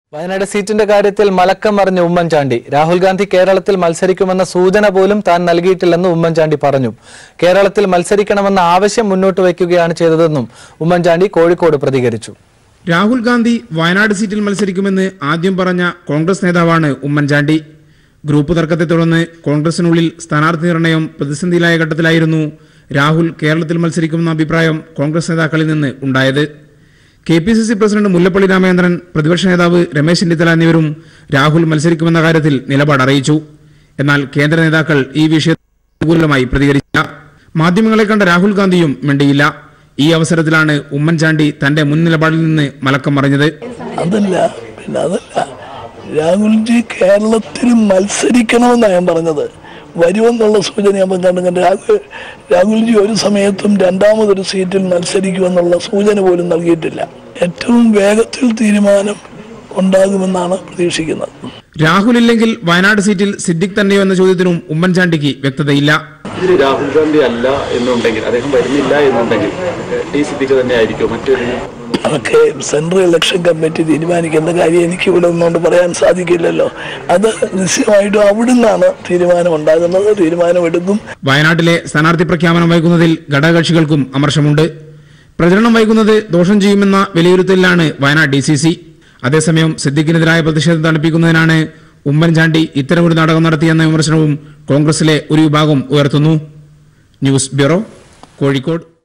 വയനാട് സീറ്റിന്റെ കാര്യത്തിൽ മലക്കം മറിഞ്ഞ ഉമ്മൻചാണ്ടി രാഹുൽ ഗാന്ധി കേരളത്തിൽ മത്സരിക്കുമെന്ന സൂചന പോലും താൻ നൽകിയിട്ടില്ലെന്ന് ഉമ്മൻചാണ്ടി പറഞ്ഞു കേരളത്തിൽ മത്സരിക്കണമെന്ന ആവശ്യം മുന്നോട്ട് വയ്ക്കുകയാണ് ചെയ്തതെന്നും ഉമ്മൻചാണ്ടി കോഴിക്കോട് പ്രതികരിച്ചു രാഹുൽ ഗാന്ധി വയനാട് സീറ്റിൽ മത്സരിക്കുമെന്ന് ആദ്യം പറഞ്ഞ കോൺഗ്രസ് നേതാവാണ് ഉമ്മൻചാണ്ടി ഗ്രൂപ്പ് തർക്കത്തെ തുടർന്ന് കോൺഗ്രസിനുള്ളിൽ സ്ഥാനാർത്ഥി നിർണയം പ്രതിസന്ധിയിലായ ഘട്ടത്തിലായിരുന്നു രാഹുൽ കേരളത്തിൽ മത്സരിക്കുമെന്ന അഭിപ്രായം കോൺഗ്രസ് നേതാക്കളിൽ നിന്ന് ഉണ്ടായത് K P C C president Mullappally Ramachandran പ്രതിപക്ഷ നേതാവ് രമേശ് ചെന്നിത്തല എന്നിവരും രാഹുൽ മത്സരിക്കുമെന്ന കാര്യത്തിൽ നിലപാട് അറിയിച്ചു എന്നാൽ കേന്ദ്ര നേതാക്കൾ ഈ വിഷയത്തിൽ അനുകൂലമായി പ്രതികരിച്ചില്ല മാധ്യമങ്ങളെ കണ്ട രാഹുൽ ഗാന്ധിയും മിണ്ടിയില്ല ഈ അവസരത്തിലാണ് ഉമ്മൻചാണ്ടി തന്റെ മുൻ നിലപാടിൽ നിന്ന് മലക്കം മറിഞ്ഞത് അതല്ല പിന്നെ അതല്ല രാഹുൽജി കേരളത്തിൽ മത്സരിക്കണമെന്നാണ് ഞാൻ പറഞ്ഞത് വരുമെന്നുള്ള സൂചന ഞാൻ കണ്ടു രാഹുൽ രാഹുൽജി ഒരു സമയത്തും രണ്ടാമതൊരു സീറ്റിൽ മത്സരിക്കുമെന്നുള്ള സൂചന പോലും നൽകിയിട്ടില്ല ഏറ്റവും വേഗത്തിൽ തീരുമാനം ഉണ്ടാകുമെന്നാണ് പ്രതീക്ഷിക്കുന്നത് രാഹുൽ ഇല്ലെങ്കിൽ വയനാട് സീറ്റിൽ സിദ്ദിഖ് തന്നെയോ എന്ന ചോദ്യത്തിനും ഉമ്മൻചാണ്ടിക്ക് വ്യക്തതയില്ല ഇതിൽ രാഹുൽ ഗാന്ധി അല്ല എന്നുണ്ടെങ്കിൽ അദ്ദേഹം വരുന്നില്ല എന്നുണ്ടെങ്കിൽ ടി സിദ്ദിഖ് തന്നെ ആയിരിക്കും മറ്റൊരു അതൊക്കെ സെൻട്രൽ ഇലക്ഷൻ കമ്മിറ്റി തീരുമാനിക്കുന്ന കാര്യം എനിക്ക് ഇവിടെ ഒന്നുകൊണ്ട് പറയാൻ സാധിക്കില്ലല്ലോ അത് നിശ്ചയമായിട്ടും അവിടുന്നാണ് തീരുമാനം ഉണ്ടാകുന്നത് തീരുമാനമെടുക്കും വയനാട്ടിലെ സ്ഥാനാർത്ഥി പ്രഖ്യാപനം വൈകുന്നതിൽ ഘടകകക്ഷികൾക്കും അമർഷമുണ്ട് പ്രചരണം വൈകുന്നത് ദോഷം ചെയ്യുമെന്ന വിലയിരുത്തലിലാണ് വയനാട് ഡി സി സി അതേസമയം സിദ്ദിഖിനെതിരായ പ്രതിഷേധം തണുപ്പിക്കുന്നതിനാണ് ഉമ്മൻചാണ്ടി ഇത്തരമൊരു നാടകം നടത്തിയെന്ന വിമർശനവും കോൺഗ്രസിലെ ഒരു വിഭാഗം ഉയർത്തുന്നു ന്യൂസ് ബ്യൂറോ കോഴിക്കോട്